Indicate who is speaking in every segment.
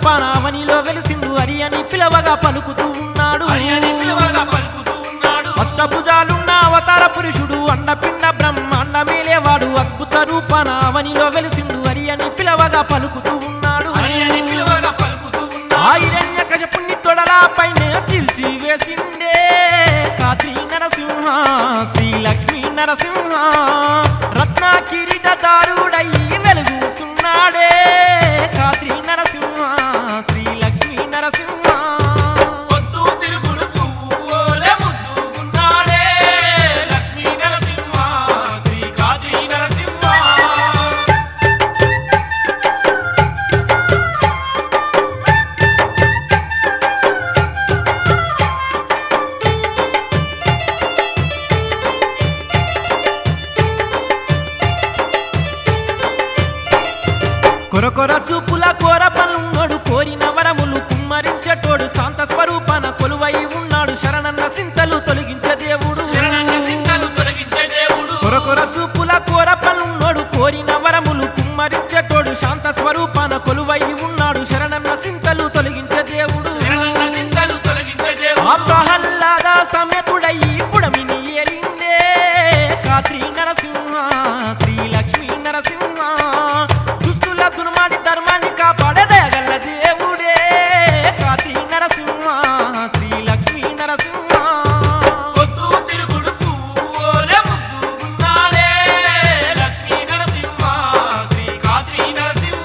Speaker 1: రూపాన అవనిలో వెలిసిండు హరి అని పిలవగా పలుకుతూ ఉన్నాడు
Speaker 2: హరి అని పిలువగా పలుకుతూ ఉన్నాడు
Speaker 1: అష్టభుజాలున్న అవతార పురుషుడు అండపిండ బ్రహ్మాండ మేలేవాడు అద్భుత రూపాన అవనిలో వెలిసిండు హరి అని పిలవగా పలుకుతూ ఉన్నాడు
Speaker 2: హరి అని పిలువగా పలుకుతూ ఉన్నాడు
Speaker 1: ఆయిరణ్య కశపుణ్ణి తొడలా పైన చిల్చి వేసిండే కాత్రి నరసింహ శ్రీ లక్ష్మీ నరసింహ రత్న కిరీటదారుడయ్యి వెలుగుతున్నాడే కాత్రి నరసింహ శ్రీ లక్ష్మీ నరసింహ
Speaker 2: పొద్దు తిరుగుడు పువ్వులే ముద్దుకున్నాడే లక్ష్మీ నరసింహ శ్రీ కాద్రి నరసింహ
Speaker 1: కొరకొర చూపుల కోర పనున్నోడు కోరిన వరములు కుమ్మరించేటోడు శాంత స్వరూపాన కొలువై ఉన్నాడు శరణన్న సింతలు తొలగించే దేవుడు
Speaker 2: శరణన్న సింతలు తొలగించే దేవుడు
Speaker 1: కొరకొర చూపుల కోర పనున్నోడు కోరిన వరములు కుమ్మరించేటోడు శాంత స్వరూపాన కొలువై ఉన్నాడు శరణన్న సింతలు తొలగించే దేవుడు
Speaker 2: శరణన్న సింతలు తొలగించే
Speaker 1: ఆ
Speaker 2: దేవుడు
Speaker 1: ప్రహ్లాద సమేతుడయ్యి పుడమిని ఏలిందే కాత్రి నరసింహ శ్రీ లక్ష్మీ నరసింహ దుస్తుల దుర్మాడి ధర్మాన్ని కాపాడే దయగల్ల దేవుడే కాత్రి నరసింహ శ్రీ లక్ష్మీ నరసింహ
Speaker 2: పొద్దు తిరుగుడు పువ్వులే ముద్దుకున్నాడే లక్ష్మీ నరసింహ శ్రీ కాద్రి నరసింహ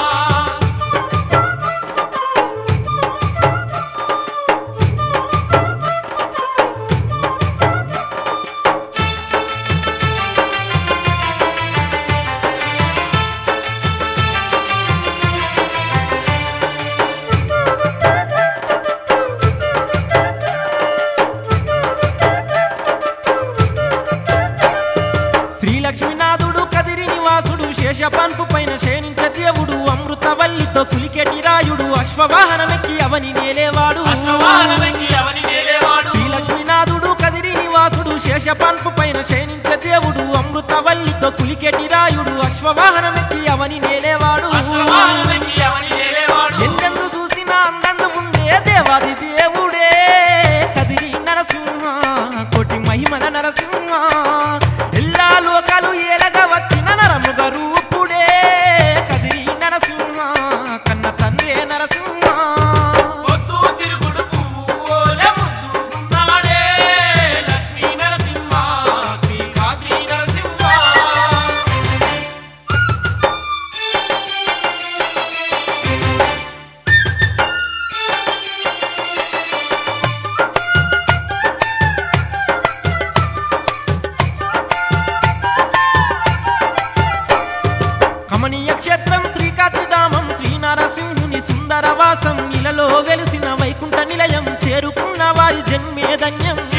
Speaker 1: శ్రీ లక్ష్మీనాథుడు కదిరి నివాసుడు శేషపంపు పైన శయనించే దేవుడు అమృతవల్లితో కులికెటి రాయుడు అశ్వవాహనమెక్కి అవని నేలేవాడు
Speaker 2: అశ్వవాహనమెక్కి అవని నేలేవాడు
Speaker 1: శ్రీ లక్ష్మీనాథుడు కదిరి నివాసుడు శేషపంపు పైన శయనించే దేవుడు అమృతవల్లితో కులికెటి రాయుడు అశ్వవాహనమెక్కి అవని నేలేవాడు
Speaker 2: అశ్వవాహనమెక్కి అవని నేలేవాడు
Speaker 1: ఎన్నెన్ను చూసినా అందందు ఉండే దేవాది దేవుడే కదిరి నరసింహ కోటి మహిమల నరసింహ ఎల్లా లోకాలు ఏలగా వచ్చిన నరముగ రూపుడే కదిరి నరసింహ కన్న తండ్రే నరసింహ
Speaker 2: పొద్దు తిరుగుడు పువ్వులే ముద్దుకున్నాడే లక్ష్మీ నరసింహ శ్రీ కాద్రి నరసింహ
Speaker 1: కమనీయ క్షేత్రం శ్రీకాత్రిధామం శ్రీనరసింహుని సుందరవాసం ఇలలో వెలిసిన వైకుంఠ నిలయం చేరుకున్న వారి జన్మే ధన్యం